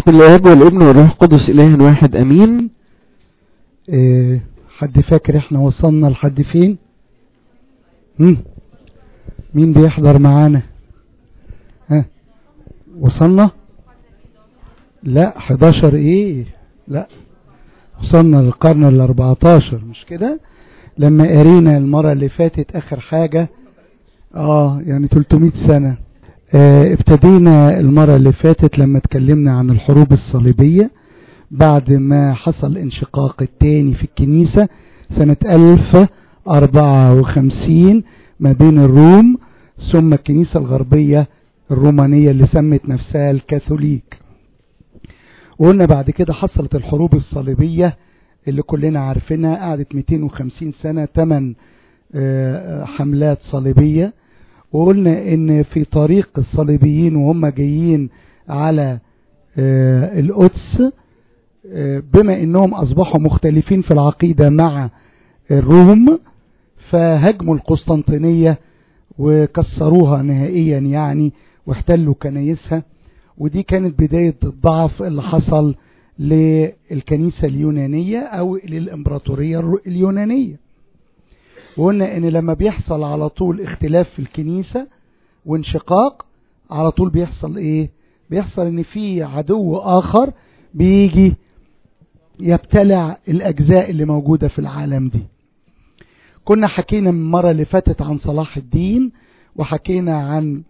بسم الله والابن والروح القدس اله واحد امين إيه حد فاكر احنا وصلنا لحد فين مم. مين بيحضر معانا ها وصلنا لا 11 ايه لا وصلنا للقرن ال 14 مش كده لما قرينا المرة اللي فاتت اخر حاجة اه يعني 300 سنة اه ابتدينا المرة اللي فاتت لما اتكلمنا عن الحروب الصليبية بعد ما حصل انشقاق التاني في الكنيسة سنة 1054 ما بين الروم ثم الكنيسة الغربية الرومانية اللي سمت نفسها الكاثوليك وقلنا بعد كده حصلت الحروب الصليبية اللي كلنا عارفينها قعدت 250 سنة 8 حملات صليبية وقلنا ان في طريق الصليبيين وهم جايين على القدس بما انهم اصبحوا مختلفين في العقيدة مع الروم فهجموا القسطنطينية وكسروها نهائيا يعني واحتلوا كنايسها ودي كانت بداية الضعف اللي حصل للكنيسة اليونانية او للامبراطورية اليونانية وقلنا ان لما بيحصل على طول اختلاف في الكنيسة وانشقاق على طول بيحصل ايه بيحصل ان في عدو اخر بيجي يبتلع الاجزاء اللي موجودة في العالم دي كنا حكينا من المرة اللي فاتت عن صلاح الدين وحكينا عن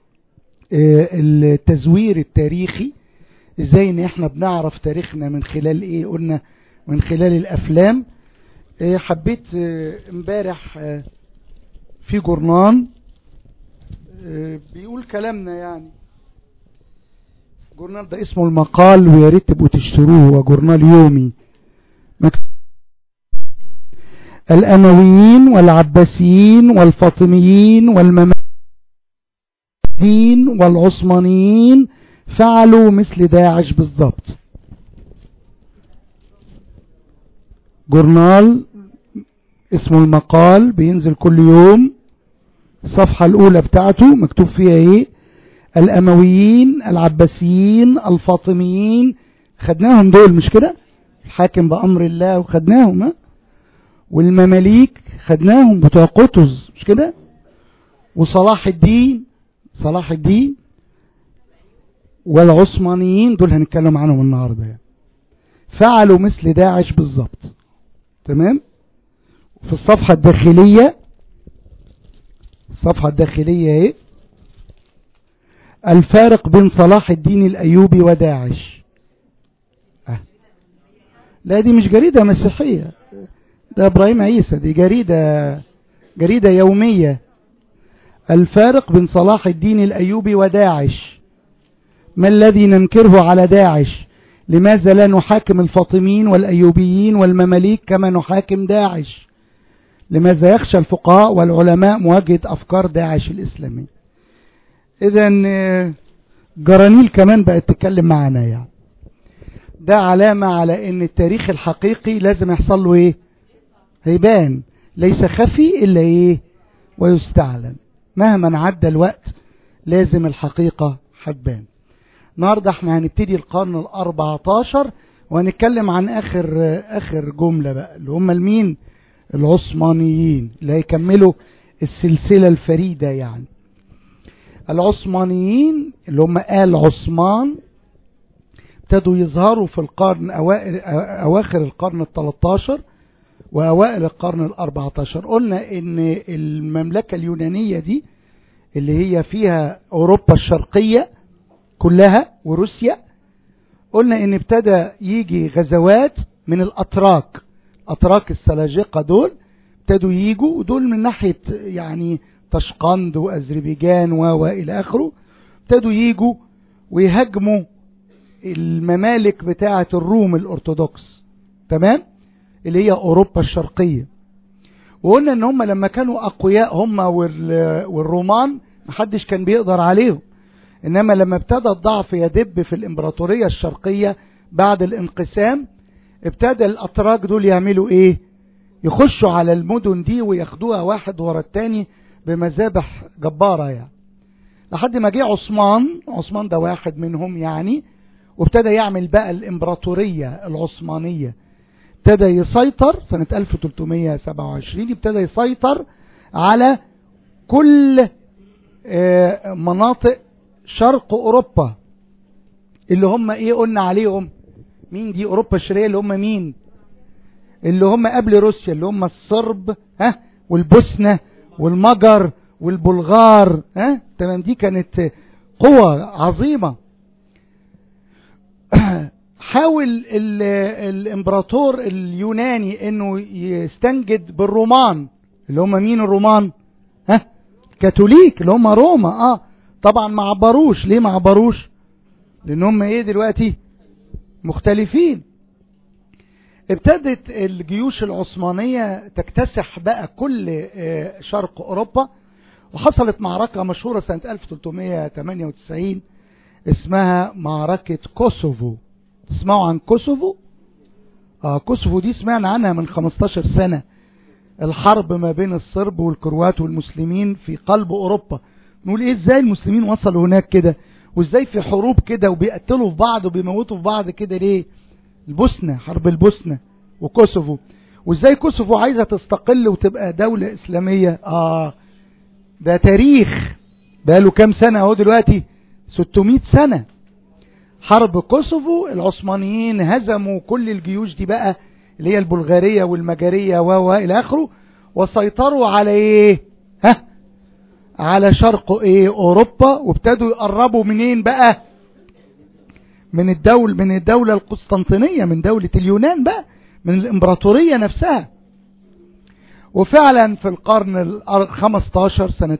التزوير التاريخي ازاي ان احنا بنعرف تاريخنا من خلال ايه قلنا من خلال الافلام حبيت امبارح في جورنان بيقول كلامنا يعني جورنال ده اسمه المقال ويا ريت تبقوا تشتروه هو جورنال يومي الأمويين والعباسيين والفاطميين والمماليين والعثمانيين فعلوا مثل داعش بالضبط جورنال اسمه المقال بينزل كل يوم الصفحة الأولى بتاعته مكتوب فيها ايه الأمويين العباسيين الفاطميين خدناهم دول مش كده الحاكم بأمر الله وخدناهم ها والمماليك خدناهم بتوع قطز مش كده وصلاح الدين صلاح الدين والعثمانيين دول هنتكلم عنهم النهاردة يعني. فعلوا مثل داعش بالظبط تمام في الصفحة الداخلية الصفحة الداخلية ايه الفارق بين صلاح الدين الأيوبي وداعش أه. لا دي مش جريدة مسيحية ده إبراهيم عيسى دي جريدة جريدة يومية الفارق بين صلاح الدين الأيوبي وداعش ما الذي ننكره على داعش لماذا لا نحاكم الفاطميين والأيوبيين والمماليك كما نحاكم داعش لماذا يخشى الفقهاء والعلماء مواجهة أفكار داعش الإسلامية إذا جرانيل كمان بقت تتكلم معنا يعني ده علامة على ان التاريخ الحقيقي لازم يحصل له ايه هيبان ليس خفي الا ايه ويستعلن مهما عدى الوقت لازم الحقيقة هتبان النهاردة احنا هنبتدي القرن الاربعتاشر وهنتكلم عن اخر اخر جملة بقى اللي هم المين العثمانيين اللي هيكملوا السلسلة الفريدة يعني العثمانيين اللي هم آل عثمان ابتدوا يظهروا في القرن أوائل أواخر القرن الثلاثاشر وأوائل القرن الأربعتاشر قلنا إن المملكة اليونانية دي اللي هي فيها أوروبا الشرقية كلها وروسيا قلنا إن ابتدى يجي غزوات من الأتراك أتراك السلاجقة دول ابتدوا يجوا ودول من ناحية يعني تشقند وأذربيجان وإلى آخره ابتدوا يجوا ويهاجموا الممالك بتاعة الروم الأرثوذكس تمام اللي هي أوروبا الشرقية وقلنا ان هم لما كانوا أقوياء هم والرومان محدش كان بيقدر عليهم إنما لما ابتدى الضعف يدب في الإمبراطورية الشرقية بعد الانقسام ابتدى الأتراك دول يعملوا إيه يخشوا على المدن دي وياخدوها واحد ورا التاني بمذابح جبارة يعني لحد ما جه عثمان عثمان ده واحد منهم يعني وابتدى يعمل بقى الامبراطورية العثمانية ابتدى يسيطر سنة 1327 ابتدى يسيطر على كل مناطق شرق اوروبا اللي هم ايه قلنا عليهم مين دي اوروبا الشرقية اللي هم مين اللي هم قبل روسيا اللي هم الصرب ها والبوسنة والمجر والبلغار ها تمام دي كانت قوة عظيمة حاول الامبراطور اليوناني انه يستنجد بالرومان اللي هم مين الرومان ها كاثوليك اللي هم روما اه طبعا ما عبروش ليه ما عبروش لان هم ايه دلوقتي مختلفين ابتدت الجيوش العثمانية تكتسح بقى كل شرق اوروبا وحصلت معركة مشهورة سنة 1398 اسمها معركة كوسوفو تسمعوا عن كوسوفو آه كوسوفو دي سمعنا عنها من 15 سنة الحرب ما بين الصرب والكروات والمسلمين في قلب اوروبا نقول ايه ازاي المسلمين وصلوا هناك كده وازاي في حروب كده وبيقتلوا في بعض وبيموتوا في بعض كده ليه البوسنة حرب البوسنة وكوسوفو وازاي كوسوفو عايزة تستقل وتبقى دولة اسلامية اه ده تاريخ بقاله كام سنة اهو دلوقتي 600 سنة حرب كوسوفو العثمانيين هزموا كل الجيوش دي بقى اللي هي البلغارية والمجرية و الى اخره وسيطروا على ايه ها على شرق ايه اوروبا وابتدوا يقربوا منين بقى من الدول من الدولة القسطنطينية من دولة اليونان بقى من الامبراطورية نفسها وفعلا في القرن الخمستاشر سنة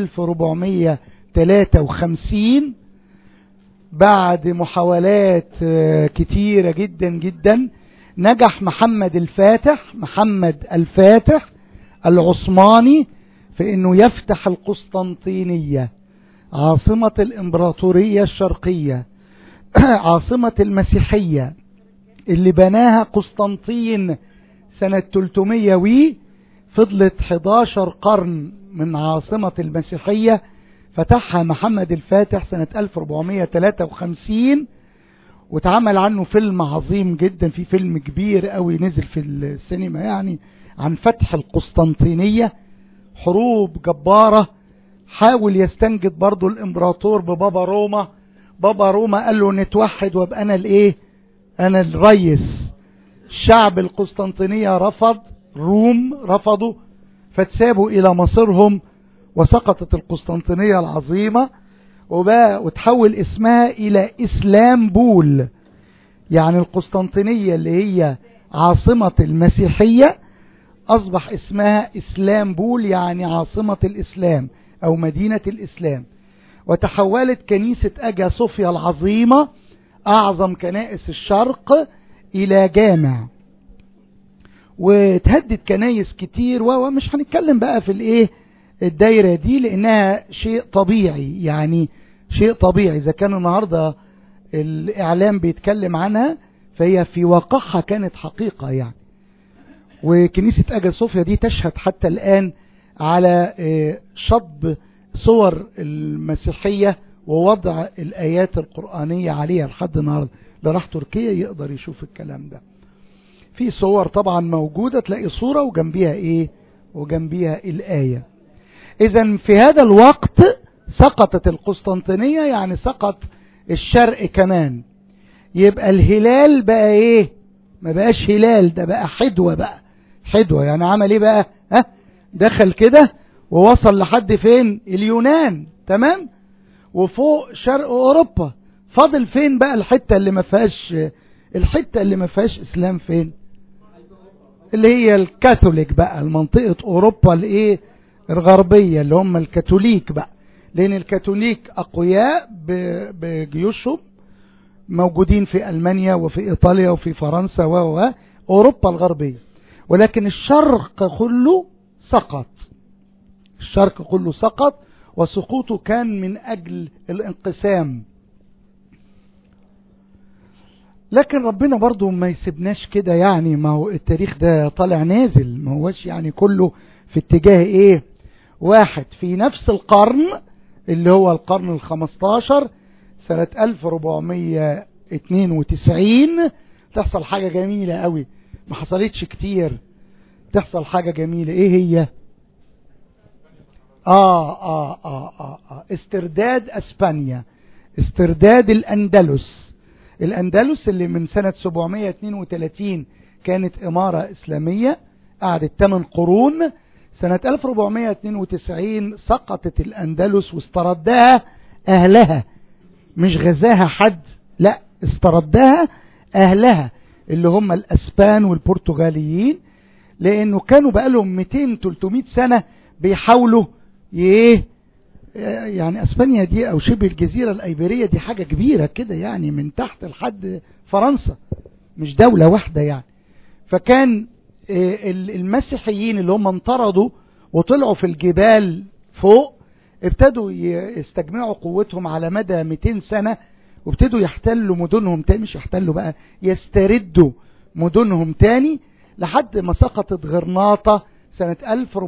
1453 بعد محاولات كتيرة جدا جدا نجح محمد الفاتح محمد الفاتح العثماني في انه يفتح القسطنطينية عاصمة الامبراطورية الشرقية عاصمة المسيحية اللي بناها قسطنطين سنة 300 وي فضلت 11 قرن من عاصمة المسيحية فتحها محمد الفاتح سنة 1453 واتعمل عنه فيلم عظيم جدا في فيلم كبير قوي نزل في السينما يعني عن فتح القسطنطينية حروب جبارة حاول يستنجد برضو الامبراطور ببابا روما بابا روما قال له نتوحد وابقى انا الايه انا الريس شعب القسطنطينية رفض روم رفضوا فتسابوا الى مصيرهم وسقطت القسطنطينية العظيمة وبقى وتحول اسمها الى اسلامبول يعني القسطنطينية اللي هي عاصمة المسيحية اصبح اسمها اسلامبول يعني عاصمة الاسلام او مدينة الاسلام وتحولت كنيسة اجا صوفيا العظيمة اعظم كنائس الشرق الى جامع وتهدد كنايس كتير ومش هنتكلم بقى في الايه الدايرة دي لانها شيء طبيعي يعني شيء طبيعي اذا كان النهاردة الاعلام بيتكلم عنها فهي في واقعها كانت حقيقة يعني وكنيسة اجا صوفيا دي تشهد حتى الان على شطب صور المسيحية ووضع الآيات القرآنية عليها لحد النهاردة اللي راح تركيا يقدر يشوف الكلام ده في صور طبعا موجودة تلاقي صورة وجنبيها ايه وجنبيها الآية اذا في هذا الوقت سقطت القسطنطينية يعني سقط الشرق كمان يبقى الهلال بقى ايه ما بقاش هلال ده بقى حدوة بقى حدوة يعني عمل ايه بقى ها دخل كده ووصل لحد فين اليونان تمام وفوق شرق اوروبا فاضل فين بقى الحتة اللي ما فيهاش الحتة اللي ما فيهاش اسلام فين اللي هي الكاثوليك بقى المنطقة اوروبا الايه الغربية اللي هم الكاثوليك بقى لان الكاثوليك اقوياء بجيوشهم موجودين في المانيا وفي ايطاليا وفي فرنسا و اوروبا الغربية ولكن الشرق كله سقط الشرق كله سقط وسقوطه كان من أجل الانقسام لكن ربنا برضو ما يسيبناش كده يعني ما هو التاريخ ده طالع نازل ما هوش يعني كله في اتجاه ايه واحد في نفس القرن اللي هو القرن الخمستاشر سنة 792 تحصل حاجة جميلة قوي ما حصلتش كتير تحصل حاجة جميلة ايه هي آه آه آه آه, آه. استرداد اسبانيا استرداد الاندلس الاندلس اللي من سنة 732 كانت امارة اسلامية قعدت 8 قرون سنة 1492 سقطت الاندلس واستردها اهلها مش غزاها حد لا استردها اهلها اللي هم الاسبان والبرتغاليين لانه كانوا بقالهم 200 300 سنة بيحاولوا ايه يعني اسبانيا دي او شبه الجزيرة الايبيرية دي حاجة كبيرة كده يعني من تحت لحد فرنسا مش دولة واحدة يعني فكان المسيحيين اللي هم انطردوا وطلعوا في الجبال فوق ابتدوا يستجمعوا قوتهم على مدى 200 سنة وابتدوا يحتلوا مدنهم تاني مش يحتلوا بقى يستردوا مدنهم تاني لحد ما سقطت غرناطة سنة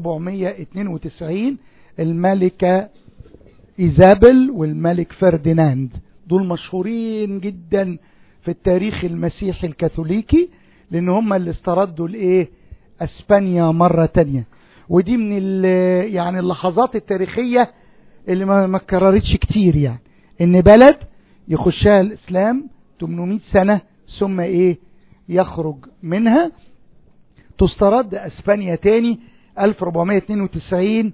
1492 الملكة إيزابل والملك فرديناند دول مشهورين جدا في التاريخ المسيحي الكاثوليكي لان هم اللي استردوا الايه اسبانيا مرة تانية ودي من يعني اللحظات التاريخية اللي ما ما اتكررتش كتير يعني ان بلد يخشها الاسلام 800 سنة ثم ايه يخرج منها تسترد اسبانيا تاني 1492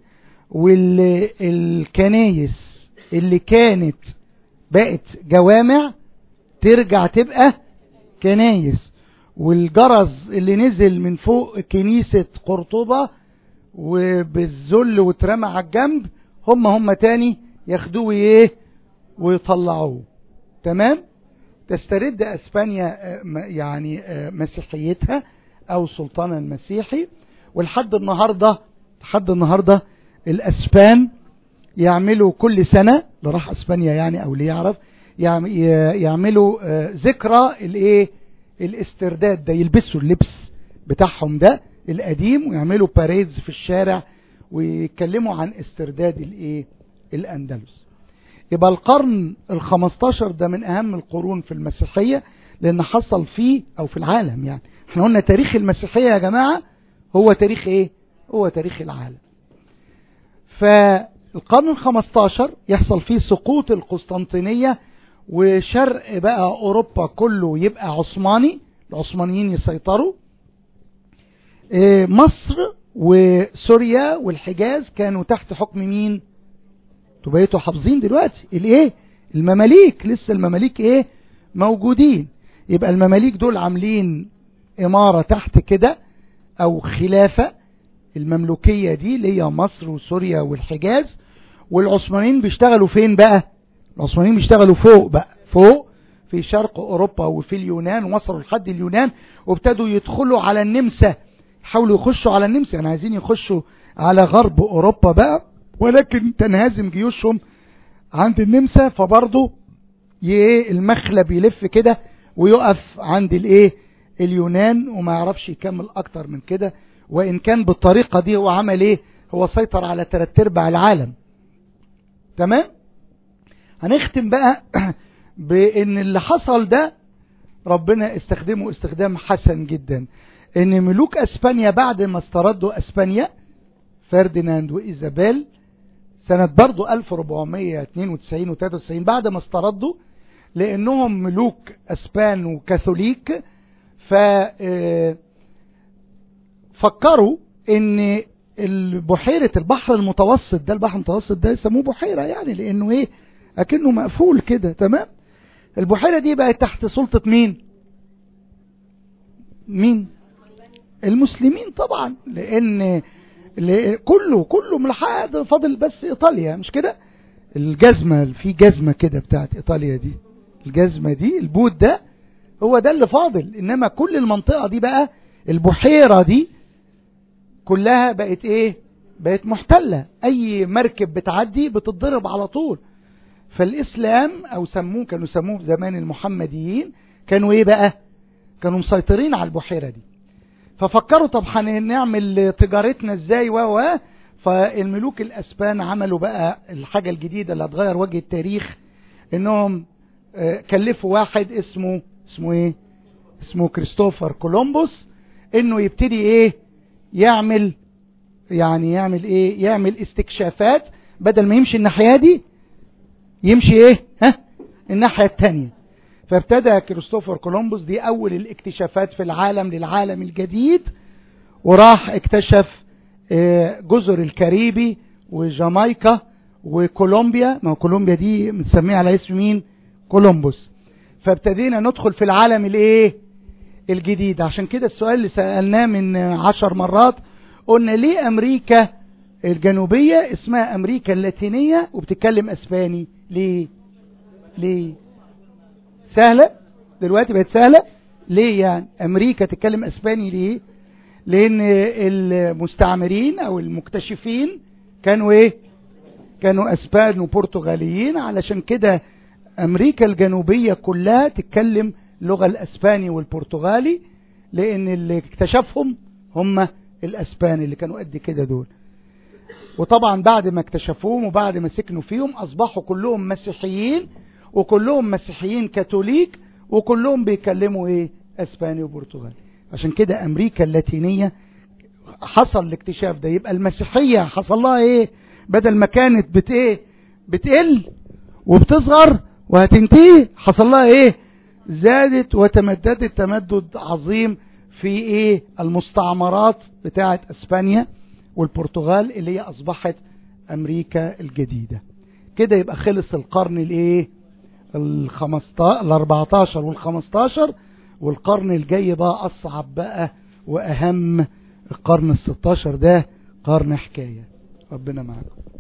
والكنايس اللي كانت بقت جوامع ترجع تبقى كنايس والجرز اللي نزل من فوق كنيسة قرطبة وبالذل واترمى على الجنب هم هم تاني ياخدوه ايه ويطلعوه تمام تسترد اسبانيا يعني مسيحيتها او سلطانها المسيحي ولحد النهاردة لحد النهاردة الاسبان يعملوا كل سنة اللي راح اسبانيا يعني او اللي يعرف يعملوا ذكرى الايه الاسترداد ده يلبسوا اللبس بتاعهم ده القديم ويعملوا باريدز في الشارع ويتكلموا عن استرداد الايه الاندلس يبقى القرن ال15 ده من اهم القرون في المسيحية لان حصل فيه او في العالم يعني احنا قلنا تاريخ المسيحية يا جماعة هو تاريخ ايه هو تاريخ العالم فالقرن ال15 يحصل فيه سقوط القسطنطينية وشرق بقى اوروبا كله يبقى عثماني العثمانيين يسيطروا مصر وسوريا والحجاز كانوا تحت حكم مين تبقيتوا حافظين دلوقتي الايه المماليك لسه المماليك ايه موجودين يبقى المماليك دول عاملين امارة تحت كده او خلافة المملوكية دي اللي هي مصر وسوريا والحجاز والعثمانيين بيشتغلوا فين بقى العثمانيين بيشتغلوا فوق بقى فوق في شرق اوروبا وفي اليونان وصلوا لحد اليونان وابتدوا يدخلوا على النمسا يحاولوا يخشوا على النمسا يعني عايزين يخشوا على غرب اوروبا بقى ولكن تنهزم جيوشهم عند النمسا فبرضه المخلب يلف كده ويقف عند الايه اليونان وما يعرفش يكمل اكتر من كده وان كان بالطريقة دي هو عمل ايه هو سيطر على ثلاث ارباع العالم تمام هنختم بقى بان اللي حصل ده ربنا استخدمه استخدام حسن جدا ان ملوك اسبانيا بعد ما استردوا اسبانيا فرديناند وايزابيل سنة برضو 1492 و 93 بعد ما استردوا لانهم ملوك اسبان وكاثوليك ف فكروا ان البحيرة البحر المتوسط ده البحر المتوسط ده يسموه بحيرة يعني لانه ايه اكنه مقفول كده تمام البحيرة دي بقت تحت سلطة مين مين المسلمين طبعا لان كله كله من لحد فاضل بس ايطاليا مش كده الجزمة في جزمة كده بتاعت ايطاليا دي الجزمة دي البوت ده هو ده اللي فاضل انما كل المنطقة دي بقى البحيرة دي كلها بقت ايه بقت محتلة اي مركب بتعدي بتتضرب على طول فالاسلام او سموه كانوا سموه زمان المحمديين كانوا ايه بقى كانوا مسيطرين على البحيرة دي ففكروا طب هنعمل تجارتنا ازاي و فالملوك الاسبان عملوا بقى الحاجة الجديدة اللي هتغير وجه التاريخ انهم آه، كلفوا واحد اسمه اسمه ايه اسمه كريستوفر كولومبوس انه يبتدي ايه يعمل يعني يعمل ايه يعمل استكشافات بدل ما يمشي الناحية دي يمشي ايه ها الناحية التانية فابتدى كريستوفر كولومبوس دي اول الاكتشافات في العالم للعالم الجديد وراح اكتشف آه، جزر الكاريبي وجامايكا وكولومبيا ما هو كولومبيا دي متسميها على اسم مين كولومبوس فابتدينا ندخل في العالم الايه الجديد عشان كده السؤال اللي سألناه من عشر مرات قلنا ليه امريكا الجنوبية اسمها امريكا اللاتينية وبتتكلم اسباني ليه ليه سهلة دلوقتي بقت سهلة ليه يعني امريكا تتكلم اسباني ليه لان المستعمرين او المكتشفين كانوا ايه كانوا اسبان وبرتغاليين علشان كده امريكا الجنوبية كلها تتكلم لغة الاسباني والبرتغالي لان اللي اكتشفهم هم الاسبان اللي كانوا قد كده دول وطبعا بعد ما اكتشفوهم وبعد ما سكنوا فيهم اصبحوا كلهم مسيحيين وكلهم مسيحيين كاثوليك وكلهم بيكلموا ايه اسباني وبرتغالي عشان كده امريكا اللاتينية حصل الاكتشاف ده يبقى المسيحية حصل لها ايه بدل ما كانت بت ايه بتقل وبتصغر وهتنتهي حصل لها ايه زادت وتمددت تمدد عظيم في ايه المستعمرات بتاعت اسبانيا والبرتغال اللي هي اصبحت امريكا الجديدة كده يبقى خلص القرن الايه الخمستا الاربعتاشر والخمستاشر والقرن الجاي بقى اصعب بقى واهم القرن الستاشر ده قرن حكاية ربنا معكم